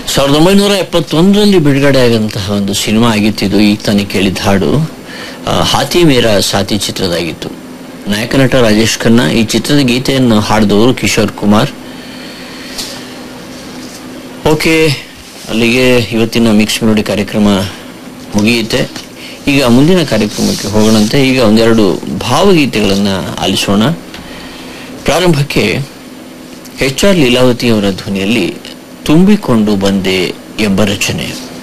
ಸಾವಿರದ ಒಂಬೈನೂರ ಎಪ್ಪತ್ತೊಂದರಲ್ಲಿ ಬಿಡುಗಡೆ ಆದಂತಹ ಒಂದು ಸಿನಿಮಾ ಆಗಿತ್ತಿದು ಈಗ ತಾನೇ ಕೇಳಿದ ಹಾಡು ಆ, ಹಾತಿ ಮೇರ ಸಾತಿ ಚಿತ್ರದಾಗಿತ್ತು ನಾಯಕ ನಟ ರಾಜೇಶ್ ಖನ್ನಾ ಈ ಚಿತ್ರದ ಗೀತೆಯನ್ನು ಹಾಡಿದವರು ಕಿಶೋರ್ ಕುಮಾರ್ ಓಕೆ ಅಲ್ಲಿಗೆ ಇವತ್ತಿನ ಮಿಕ್ಸ್ ಮೆಲೋಡಿ ಕಾರ್ಯಕ್ರಮ ಮುಗಿಯುತ್ತೆ ಈಗ ಮುಂದಿನ ಕಾರ್ಯಕ್ರಮಕ್ಕೆ ಹೋಗೋಣಂತೆ ಈಗ ಒಂದೆರಡು ಭಾವಗೀತೆಗಳನ್ನು ಆಲಿಸೋಣ ಪ್ರಾರಂಭಕ್ಕೆ ಎಚ್ ಆರ್ ಲೀಲಾವತಿ ಅವರ ಧ್ವನಿಯಲ್ಲಿ ತುಂಬಿಕೊಂಡು ಬಂದೆ ಎಂಬ ರಚನೆ